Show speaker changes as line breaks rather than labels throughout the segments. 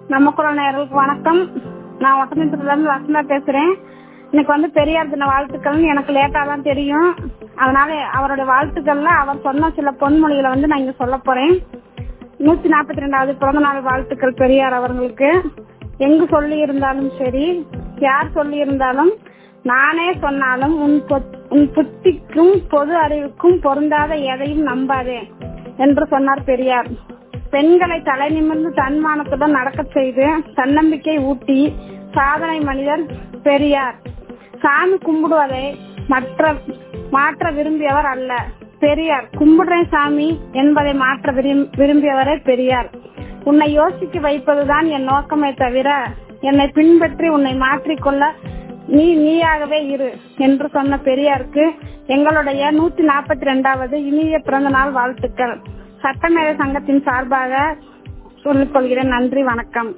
நம்ம குரல் நேயர்களுக்கு வணக்கம் நான் ஒட்டமித்திரத்துல இருந்து வசந்தா பேசுறேன் இன்னைக்கு வந்து பெரியார் தின வாழ்த்துக்கள்னு எனக்கு லேட்டா தான் தெரியும் அதனால அவருடைய வாழ்த்துக்கள்ல அவர் சொன்ன சில பொன்மொழிகளை வந்து நான் இங்க சொல்ல போறேன் நூத்தி நாற்பத்தி ரெண்டாவது பிறந்த நாள் வாழ்த்துக்கள் பெரியார் அவர்களுக்கு எங்கு சொல்லி இருந்தாலும் சரி யார் சொல்லி இருந்தாலும் நானே சொன்னாலும் உன் பொத்- உன் புத்திக்கும் பொது அறிவுக்கும் பொருந்தாத எதையும் நம்பாதே என்று சொன்னார் பெரியார் பெண்களை தலை நிமிர்ந்து தன்மானத்துடன் நடக்கச் செய்து தன்னம்பிக்கை ஊட்டி சாதனை மனிதர் பெரியார் சாமி கும்பிடுவதை மற்ற மாற்ற விரும்பியவர் அல்ல பெரியார் கும்பிடுறேன் சாமி என்பதை மாற்ற விரும்- விரும்பியவரே பெரியார் உன்னை யோசிக்க வைப்பதுதான் என் நோக்கமே தவிர என்னை பின்பற்றி உன்னை மாற்றிக்கொள்ள நீ நீயாகவே இரு என்று சொன்ன பெரியாருக்கு எங்களுடைய நூத்தி நாற்பத்தி ரெண்டாவது இனிய பிறந்த நாள் வாழ்த்துக்கள் சட்டமேதை சங்கத்தின் சார்பாக சொல்லிக் கொள்கிறேன் நன்றி வணக்கம்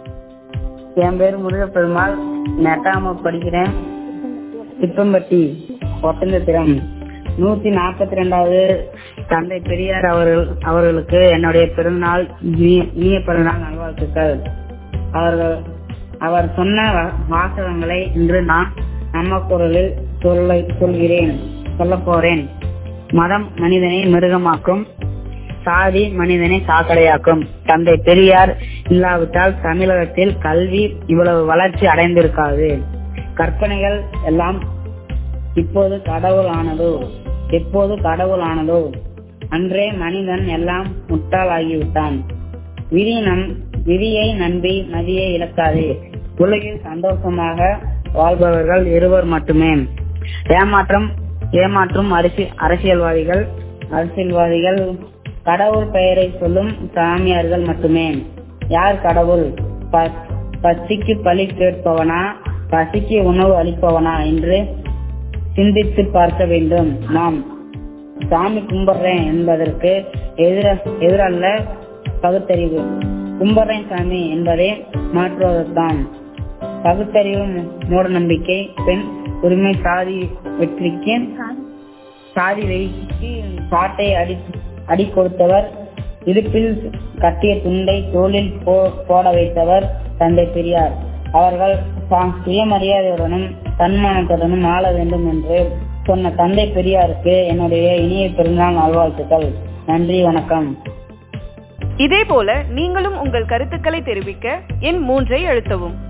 என் பேர் முருகப்பெருமாள் நெட்டாம படிக்கிறேன் திப்பம்பட்டி ஒட்டந்தத்திரம் நூத்தி நாற்பத்தி ரெண்டாவது தந்தை பெரியார் அவர்கள் அவர்களுக்கு என்னுடைய பிறந்தநாள் இனிய இனிய பிறந்தநாள் நல்வாழ்த்துக்கள் அவர்கள் அவர் சொன்ன வா- வாசகங்களை இன்று நான் நம்ம குரலில் சொல்ல சொல்கிறேன் சொல்ல போறேன் மதம் மனிதனை மிருகமாக்கும் சாதி மனிதனை சாக்கடையாக்கும் தந்தை பெரியார் இல்லாவிட்டால் தமிழகத்தில் கல்வி இவ்வளவு வளர்ச்சி அடைந்திருக்காது கற்பனைகள் எல்லாம் இப்போது கடவுள் ஆனதோ எப்போது கடவுள் ஆனதோ அன்றே மனிதன் எல்லாம் முட்டாளாகிவிட்டான் விதி நம் விதியை நம்பி மதியை இழக்காதே உலகில் சந்தோஷமாக வாழ்பவர்கள் இருவர் மட்டுமே ஏமாற்றம் ஏமாற்றும் அரசி- அரசியல்வாதிகள் அரசியல்வாதிகள் கடவுள் பெயரை சொல்லும் சாமியார்கள் மட்டுமே யார் கடவுள் ப- பசிக்கு பலி கேட்பவனா பசிக்கு உணவு அளிப்பவனா என்று சிந்தித்து பார்க்க வேண்டும் நாம் சாமி கும்பிடுறேன் என்பதற்கு எதிர எதிரல்ல பகுத்தறிவு கும்பிடுறேன் சாமி என்பதை மாற்றுவதுதான் பகுத்தறிவு மூட நம்பிக்கை பெண் உரிமை சாதி வெற்றிக்கு சாதி வெறிக்கு சாட்டை அடி அடி கொடுத்தவர் இடுப்பில் கட்டிய துண்டை தோளில் போ- போட வைத்தவர் தந்தை பெரியார் அவர்கள் தாம் சுயமரியாதையுடனும் தன்மானத்துடனும் ஆள வேண்டும் என்று சொன்ன தந்தை பெரியாருக்கு என்னுடைய இனிய பிறந்தநாள் நல்வாழ்த்துக்கள் நன்றி வணக்கம்
இதேபோல நீங்களும் உங்கள் கருத்துக்களை தெரிவிக்க எண் மூன்றை அழுத்தவும்